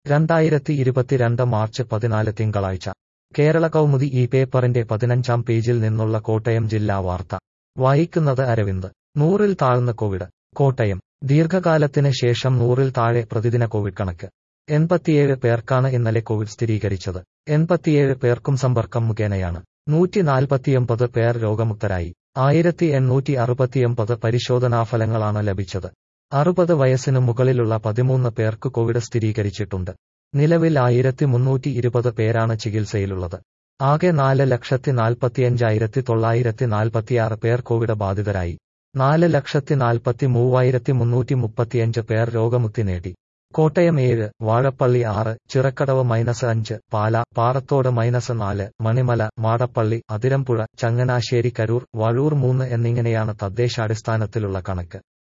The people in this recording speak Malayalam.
രണ്ടായിരത്തി ഇരുപത്തിരണ്ട് മാർച്ച് പതിനാല് തിങ്കളാഴ്ച കേരള കൗമുദി ഈ പേപ്പറിന്റെ പതിനഞ്ചാം പേജിൽ നിന്നുള്ള കോട്ടയം ജില്ലാ വാർത്ത വായിക്കുന്നത് അരവിന്ദ് നൂറിൽ താഴ്ന്ന കോവിഡ് കോട്ടയം ദീർഘകാലത്തിന് ശേഷം നൂറിൽ താഴെ പ്രതിദിന കോവിഡ് കണക്ക് എൺപത്തിയേഴ് പേർക്കാണ് ഇന്നലെ കോവിഡ് സ്ഥിരീകരിച്ചത് എൺപത്തിയേഴ് പേർക്കും സമ്പർക്കം മുഖേനയാണ് നൂറ്റി നാൽപ്പത്തിയൊമ്പത് പേർ രോഗമുക്തരായി ആയിരത്തി എണ്ണൂറ്റി അറുപത്തിയൊമ്പത് പരിശോധനാഫലങ്ങളാണ് ലഭിച്ചത് അറുപത് വയസ്സിനു മുകളിലുള്ള പതിമൂന്ന് പേർക്ക് കോവിഡ് സ്ഥിരീകരിച്ചിട്ടുണ്ട് നിലവിൽ ആയിരത്തി മുന്നൂറ്റി ഇരുപത് പേരാണ് ചികിത്സയിലുള്ളത് ആകെ നാല് ലക്ഷത്തി നാൽപ്പത്തിയഞ്ചായിരത്തി തൊള്ളായിരത്തി നാൽപ്പത്തിയാറ് പേർ കോവിഡ് ബാധിതരായി നാല് ലക്ഷത്തി നാൽപ്പത്തി മൂവായിരത്തി മുന്നൂറ്റി മുപ്പത്തിയഞ്ച് പേർ രോഗമുക്തി നേടി കോട്ടയം ഏഴ് വാഴപ്പള്ളി ആറ് ചിറക്കടവ് മൈനസ് അഞ്ച് പാല പാറത്തോട് മൈനസ് നാല് മണിമല മാടപ്പള്ളി അതിരമ്പുഴ ചങ്ങനാശ്ശേരി കരൂർ വഴൂർ മൂന്ന് എന്നിങ്ങനെയാണ് തദ്ദേശാടിസ്ഥാനത്തിലുള്ള കണക്ക്